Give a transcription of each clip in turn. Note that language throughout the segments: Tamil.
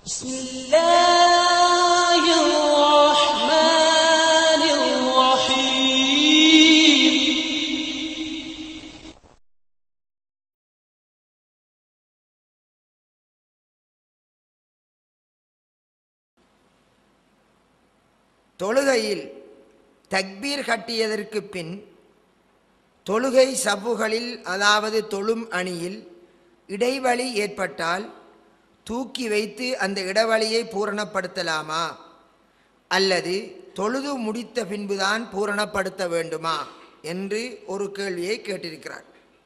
بسم الله الرحمن الرحيم தொழுகையில் தக்பீர் கட்டியதற்கு பின் தொழுகை சவ்வுகளில் அதாவது தொழும் அணியில் இடைவெளி ஏற்பட்டால் தூக்கி வைத்து அந்த இடைவெளியை பூரணப்படுத்தலாமா அல்லது தொழுது முடித்த பின்புதான் பூரணப்படுத்த வேண்டுமா என்று ஒரு கேள்வியை கேட்டிருக்கிறார்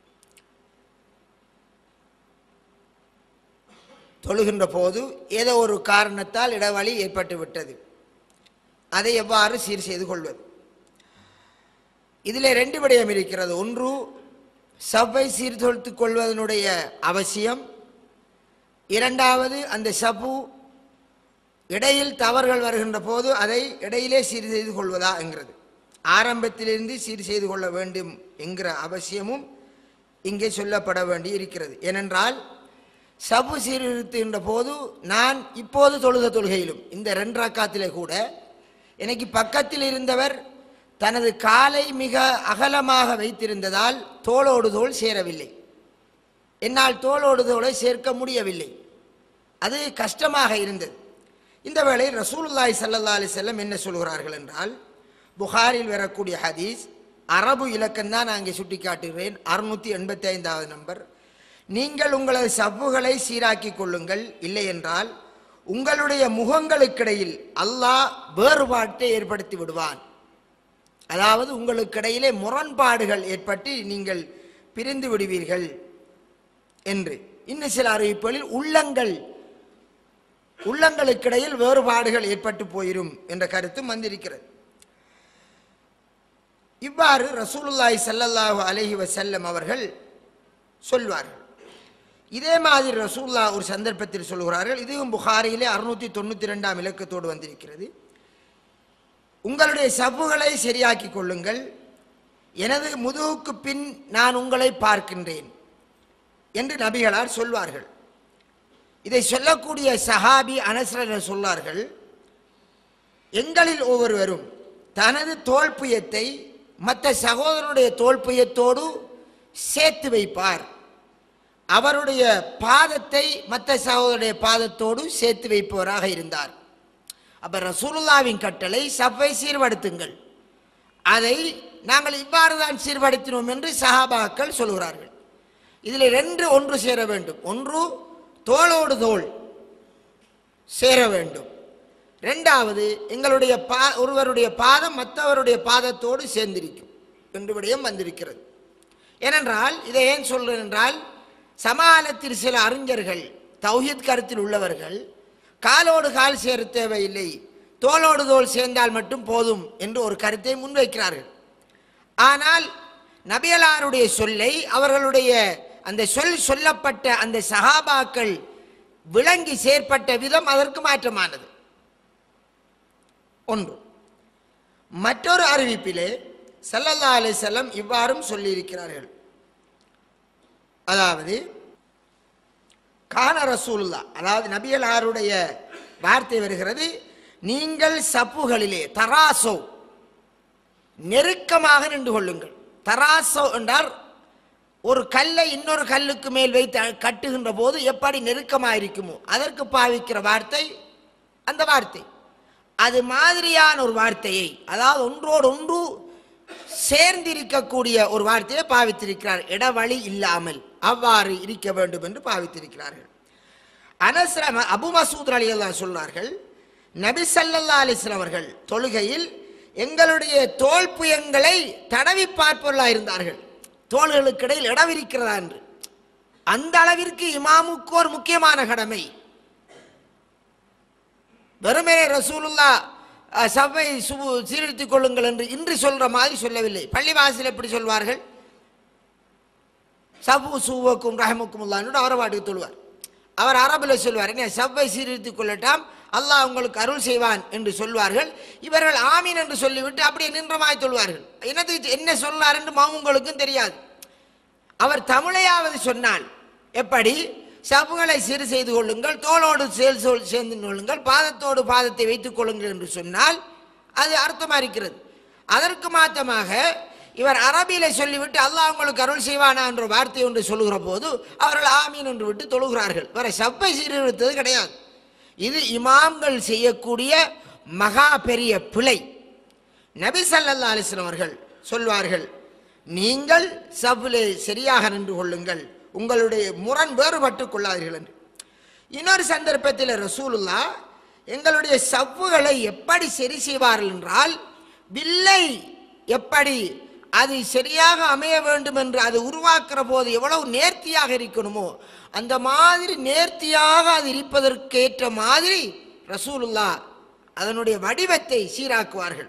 தொழுகின்ற போது ஏதோ ஒரு காரணத்தால் இடைவெளி ஏற்பட்டு விட்டது அதை எவ்வாறு சீர் செய்து கொள்வது இதில் ரெண்டு விடயம் இருக்கிறது ஒன்று சவ்வை சீர்தொடுத்துக் கொள்வதனுடைய அவசியம் இரண்டாவது அந்த சப்பு இடையில் தவறுகள் வருகின்ற போது அதை இடையிலே சீர் செய்து கொள்வதா என்கிறது ஆரம்பத்திலிருந்து சீர் செய்து கொள்ள வேண்டும் என்கிற அவசியமும் இங்கே சொல்லப்பட வேண்டி இருக்கிறது ஏனென்றால் சபு சீர்திருத்துகின்ற போது நான் இப்போது தொழுத தொழுகையிலும் இந்த ரெண்டு ரக்காத்திலே கூட எனக்கு பக்கத்தில் இருந்தவர் தனது காலை மிக அகலமாக வைத்திருந்ததால் தோளோடு தோள் சேரவில்லை என்னால் தோளோடு தோளை சேர்க்க முடியவில்லை அது கஷ்டமாக இருந்தது இந்த வேளை ரசூலுல்லாய் சல்லல்லா அலி செல்லம் என்ன சொல்கிறார்கள் என்றால் புகாரில் வரக்கூடிய ஹதீஸ் அரபு இலக்கம் தான் நான் இங்கே சுட்டி காட்டுகிறேன் அறுநூற்றி எண்பத்தி ஐந்தாவது நம்பர் நீங்கள் உங்களது சவ்வுகளை சீராக்கி கொள்ளுங்கள் இல்லை என்றால் உங்களுடைய முகங்களுக்கிடையில் அல்லாஹ் வேறுபாட்டை ஏற்படுத்தி விடுவான் அதாவது உங்களுக்கிடையிலே முரண்பாடுகள் ஏற்பட்டு நீங்கள் பிரிந்து விடுவீர்கள் என்று இன்னும் சில அறிவிப்புகளில் உள்ளங்கள் உள்ளங்களுக்கிடையில் வேறுபாடுகள் ஏற்பட்டு போயிரும் என்ற கருத்தும் வந்திருக்கிறது இவ்வாறு ரசூலுல்லாஹி ஸல்லல்லாஹு அலைஹி வஸல்லம் அவர்கள் சொல்வார்கள் இதே மாதிரி ரசூல்லா ஒரு சந்தர்ப்பத்தில் சொல்கிறார்கள் இதுவும் புகாரியிலே அறுநூற்றி தொண்ணூற்றி ரெண்டாம் இலக்கத்தோடு வந்திருக்கிறது உங்களுடைய சவ்வுகளை சரியாக்கி கொள்ளுங்கள் எனது முதுகுக்கு பின் நான் உங்களை பார்க்கின்றேன் என்று நபிகளார் சொல்வார்கள் இதை சொல்லக்கூடிய சஹாபி அனஸ்ரர் சொல்லார்கள் எங்களில் ஒவ்வொருவரும் தனது தோல்புயத்தை மற்ற சகோதரனுடைய தோல்புயத்தோடு சேர்த்து வைப்பார் அவருடைய பாதத்தை மற்ற சகோதரனுடைய பாதத்தோடு சேர்த்து வைப்பவராக இருந்தார் அப்ப ரசூலுல்லாவின் கட்டளை சவ்வை சீர்படுத்துங்கள் அதை நாங்கள் இவ்வாறு தான் சீர்படுத்தினோம் என்று சஹாபாக்கள் சொல்கிறார்கள் இதில் ரெண்டு ஒன்று சேர வேண்டும் ஒன்று தோளோடு தோள் சேர வேண்டும் ரெண்டாவது எங்களுடைய பா ஒருவருடைய பாதம் மற்றவருடைய பாதத்தோடு சேர்ந்திருக்கும் என்று விடயம் வந்திருக்கிறது ஏனென்றால் இதை ஏன் சொல்கிறேன் என்றால் சமாளத்தில் சில அறிஞர்கள் தௌஹீத் கருத்தில் உள்ளவர்கள் காலோடு கால் சேர தேவையில்லை தோளோடு தோல் சேர்ந்தால் மட்டும் போதும் என்று ஒரு கருத்தை முன்வைக்கிறார்கள் ஆனால் நபியலாருடைய சொல்லை அவர்களுடைய அந்த சொல் சொல்லப்பட்ட அந்த சஹாபாக்கள் விளங்கி செயற்பட்ட விதம் அதற்கு மாற்றமானது ஒன்று மற்றொரு அறிவிப்பிலே சல்லல்லா அலிசல்லம் இவ்வாறும் சொல்லியிருக்கிறார்கள் அதாவது கான ரசூலுல்லா அதாவது நபியலாருடைய வார்த்தை வருகிறது நீங்கள் சப்புகளிலே தராசோ நெருக்கமாக நின்று கொள்ளுங்கள் தராசோ என்றால் ஒரு கல்லை இன்னொரு கல்லுக்கு மேல் வைத்து கட்டுகின்ற போது எப்படி நெருக்கமாக இருக்குமோ அதற்கு பாவிக்கிற வார்த்தை அந்த வார்த்தை அது மாதிரியான ஒரு வார்த்தையை அதாவது ஒன்றோடு ஒன்று சேர்ந்திருக்கக்கூடிய ஒரு வார்த்தையை பாவித்திருக்கிறார் இடவழி இல்லாமல் அவ்வாறு இருக்க வேண்டும் என்று பாவித்திருக்கிறார்கள் அனஸ்ர அபு மசூத் அலி அல்லா சொன்னார்கள் நபி சல்லல்லா அலிஸ்லாம் அவர்கள் தொழுகையில் எங்களுடைய தோல் புயங்களை தடவி பார்ப்பவர்களாக இருந்தார்கள் தோள்களுக்கு இடையில் இடம் இருக்கிறதா என்று அந்த அளவிற்கு இமாமுக்கு ஒரு முக்கியமான கடமை வெறுமனே ரசூலுல்லா சபை சுபு சீர்திருத்திக் கொள்ளுங்கள் என்று இன்று சொல்ற மாதிரி சொல்லவில்லை பள்ளிவாசல் எப்படி சொல்வார்கள் சபு சூவக்கும் ரஹமுக்கும் உல்லான்னு அவரை பாட்டுக்கு சொல்வார் அவர் அரபில் சொல்வார் என்ன சவ்வை சீர்திருத்திக் கொள்ளட்டாம் அல்லாஹ் உங்களுக்கு அருள் செய்வான் என்று சொல்வார்கள் இவர்கள் ஆமீன் என்று சொல்லிவிட்டு அப்படியே நின்றமாய் சொல்வார்கள் என்னது என்ன சொன்னார் என்று மாமுங்களுக்கும் தெரியாது அவர் தமிழையாவது சொன்னால் எப்படி சப்புகளை சீர் செய்து கொள்ளுங்கள் தோளோடு சேல் சொல் சேர்ந்து கொள்ளுங்கள் பாதத்தோடு பாதத்தை வைத்துக் கொள்ளுங்கள் என்று சொன்னால் அது அர்த்தமாக இருக்கிறது அதற்கு மாற்றமாக இவர் அரபியில சொல்லிவிட்டு அல்லாஹ் உங்களுக்கு அருள் செய்வானா என்ற வார்த்தை ஒன்று சொல்லுகிற போது அவர்கள் ஆமீன் என்று விட்டு தொழுகிறார்கள் வேற சப்பை சீர்திருத்தது கிடையாது இது இமாம்கள் செய்யக்கூடிய மகா பெரிய பிழை நபி ஸல்லல்லாஹு அலைஹி வஸல்லம் அவர்கள் சொல்வார்கள் நீங்கள் சவ்விலே சரியாக நின்று கொள்ளுங்கள் உங்களுடைய முரண் வேறுபட்டுக் கொள்ளாதீர்கள் என்று இன்னொரு சந்தர்ப்பத்தில் ரசூலுல்லா எங்களுடைய சவ்வுகளை எப்படி சரி செய்வார்கள் என்றால் வில்லை எப்படி அது சரியாக அமைய வேண்டும் என்று அது உருவாக்குற போது எவ்வளவு நேர்த்தியாக இருக்கணுமோ அந்த மாதிரி நேர்த்தியாக அது இருப்பதற்கேற்ற மாதிரி ரசூலுல்லா அதனுடைய வடிவத்தை சீராக்குவார்கள்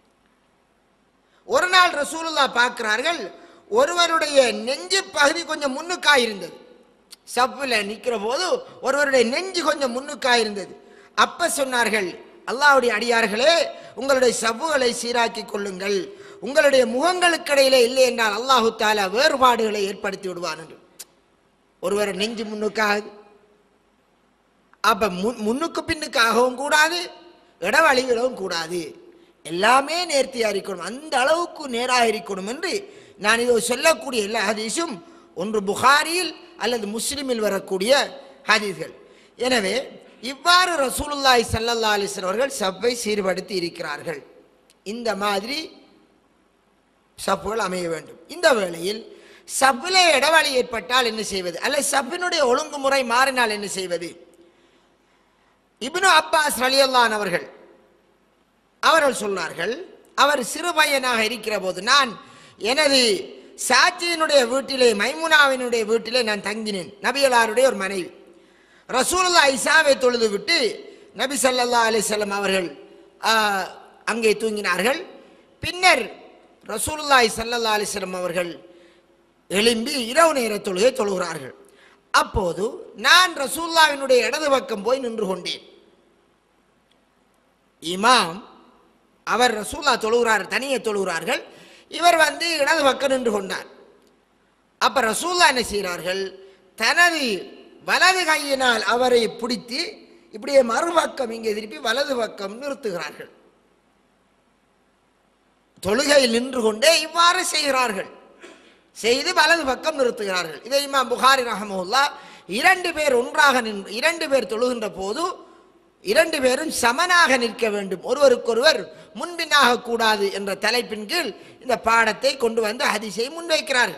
ஒரு நாள் ரசூலுல்லா பார்க்கிறார்கள் ஒருவருடைய நெஞ்சு பகுதி கொஞ்சம் முன்னுக்காய் இருந்தது சப்பில் நிற்கிற போது ஒருவருடைய நெஞ்சு கொஞ்சம் முன்னுக்காய் இருந்தது அப்ப சொன்னார்கள் அல்லாஹ்வுடைய அடியார்களே உங்களுடைய சவ்வுகளை சீராக்கி கொள்ளுங்கள் உங்களுடைய முகங்களுக்கு இடையிலே இல்லை என்றால் அல்லாஹு தாலா வேறுபாடுகளை ஏற்படுத்தி விடுவான் என்று ஒருவர் நெஞ்சு முன்னுக்காகுது அப்ப முன் முன்னுக்கு பின்னுக்காகவும் கூடாது இடவழிவிடவும் கூடாது எல்லாமே நேர்த்தியாக இருக்கணும் அந்த அளவுக்கு நேராக இருக்கணும் என்று நான் இதை சொல்லக்கூடிய எல்லா ஹதீஸும் ஒன்று புகாரியில் அல்லது முஸ்லிமில் வரக்கூடிய ஹதீஸ்கள் எனவே இவ்வாறு ரசூலுல்லாஹி ஸல்லல்லாஹு அலைஹி வஸல்லம் அவர்கள் சப்பை சீர்படுத்தி இருக்கிறார்கள் இந்த மாதிரி சப்புகள் அமைய வேண்டும் இந்த வேளையில் சப்பிலே இடவழி ஏற்பட்டால் என்ன செய்வது அல்லது சப்பினுடைய ஒழுங்குமுறை மாறினால் என்ன செய்வது இப்னு அப்பாஸ் ரலியல்லான் அவர்கள் அவர்கள் சொன்னார்கள் அவர் சிறு பையனாக இருக்கிற போது நான் எனது சாட்சியினுடைய வீட்டிலே மைமுனாவினுடைய வீட்டிலே நான் தங்கினேன் நபிகளாருடைய ஒரு மனைவி ரசூலுல்லா இசாவை தொழுது விட்டு நபி ஸல்லல்லாஹு அலைஹி வஸல்லம் அவர்கள் ஆ, அங்கே தூங்கினார்கள் பின்னர் ரசூலுல்லாஹி ஸல்லல்லாஹு அலைஹி வஸல்லம் அவர்கள் எழும்பி இரவு நேர தொழுகை தொழுகிறார்கள் அப்போது நான் ரசூல்லாவினுடைய இடது பக்கம் போய் நின்று கொண்டேன் இமாம் அவர் ரசூல்லா தொழுகிறார் தனியே தொழுகிறார்கள் இவர் வந்து இடது பக்கம் நின்று கொண்டார் அப்ப ரசூல்லா என்ன செய்கிறார்கள் தனது வலது கையினால் அவரை பிடித்து இப்படியே மறுபக்கம் இங்கே திருப்பி வலது பக்கம் நிறுத்துகிறார்கள் தொழுகையில் நின்று கொண்டே இவ்வாறு செய்கிறார்கள் செய்து வலது பக்கம் நிறுத்துகிறார்கள் இதை இமாம் புகாரி ரஹமுல்லா இரண்டு பேர் ஒன்றாக நின்று இரண்டு பேர் தொழுகின்ற போது இரண்டு பேரும் சமனாக நிற்க வேண்டும் ஒருவருக்கொருவர் முன்பின்னாக கூடாது என்ற தலைப்பின் கீழ் இந்த பாடத்தை கொண்டு வந்து ஹதீஸை முன்வைக்கிறார்கள்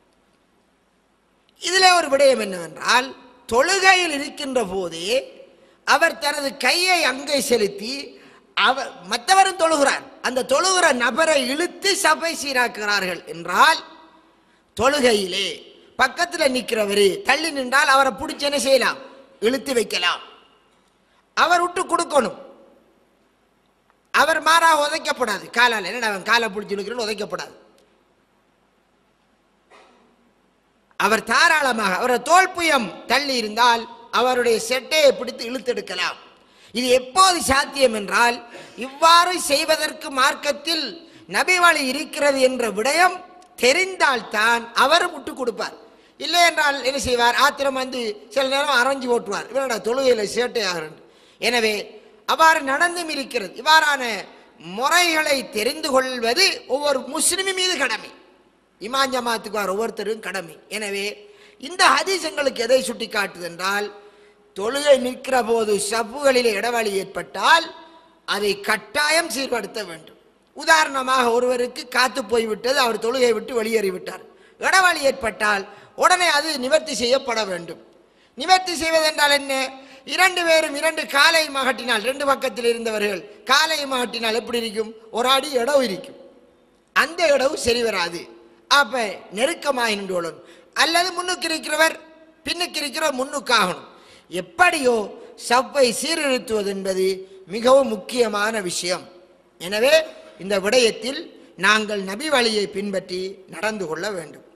இதில் ஒரு விடயம் என்னவென்றால் தொழுகையில் இருக்கின்ற போதே அவர் தனது கையை அங்கே செலுத்தி அவர் மற்றவரும் தொழுகிறார் அந்த தொழுகிற நபரை இழுத்து சபை சீராக்குகிறார்கள் என்றால் தொழுகையிலே பக்கத்தில் நிற்கிறவர் தள்ளி நின்றால் அவரை பிடிச்சி என்ன செய்யலாம் இழுத்து வைக்கலாம் அவர் விட்டு கொடுக்கணும் அவர் மாறா உதைக்கப்படாது காலால் என்னடா அவன் காலை பிடிச்சி இழுக்கிறன்னு உதைக்கப்படாது அவர் தாராளமாக அவரது தோல்புயம் தள்ளி இருந்தால் அவருடைய செட்டையை பிடித்து இழுத்தெடுக்கலாம் இது எப்போது சாத்தியம் என்றால் இவ்வாறு செய்வதற்கு மார்க்கத்தில் நபி வழி இருக்கிறது என்ற விடயம் தெரிந்தால்தான் அவர் விட்டு கொடுப்பார் இல்லை என்றால் என்ன செய்வார் ஆத்திரம் வந்து சில நேரம் அரைஞ்சு ஓட்டுவார் இவனோட தொழுகையில் சேட்டையாகிறேன் எனவே அவ்வாறு நடந்தும் இருக்கிறது இவ்வாறான முறைகளை தெரிந்து கொள்வது ஒவ்வொரு முஸ்லிம் மீது கடமை இமாம் ஜமாத்துக்கு வர ஒவ்வொருத்தரும் கடமை எனவே இந்த ஹதீஸ் எங்களுக்கு எதை சுட்டி காட்டுது என்றால் தொழுகை நிற்கிற போது சப்புகளிலே இடவழி ஏற்பட்டால் அதை கட்டாயம் சீர்படுத்த வேண்டும் உதாரணமாக ஒருவருக்கு காத்து போய்விட்டது அவர் தொழுகை விட்டு வெளியேறிவிட்டார் இடவழி ஏற்பட்டால் உடனே அது நிவர்த்தி செய்யப்பட வேண்டும் நிவர்த்தி செய்வதென்றால் என்ன இரண்டு பேரும் இரண்டு காலை மகட்டினால் ரெண்டு பக்கத்தில் இருந்தவர்கள் காலை மகட்டினால் எப்படி இருக்கும் ஒரு அடி இடம் இருக்கும் அந்த இடவு சரி வராது அப்ப நெருக்கமாக நின்று கொள்ளணும் அல்லது முன்னுக்கு இருக்கிறவர் பின்னுக்கு இருக்கிறவர் முன்னுக்காகணும் எப்படியோ சவ்வை சீர்திருத்துவது என்பது மிகவும் முக்கியமான விஷயம் எனவே இந்த விடயத்தில் நாங்கள் நபி வழியை பின்பற்றி நடந்து கொள்ள வேண்டும்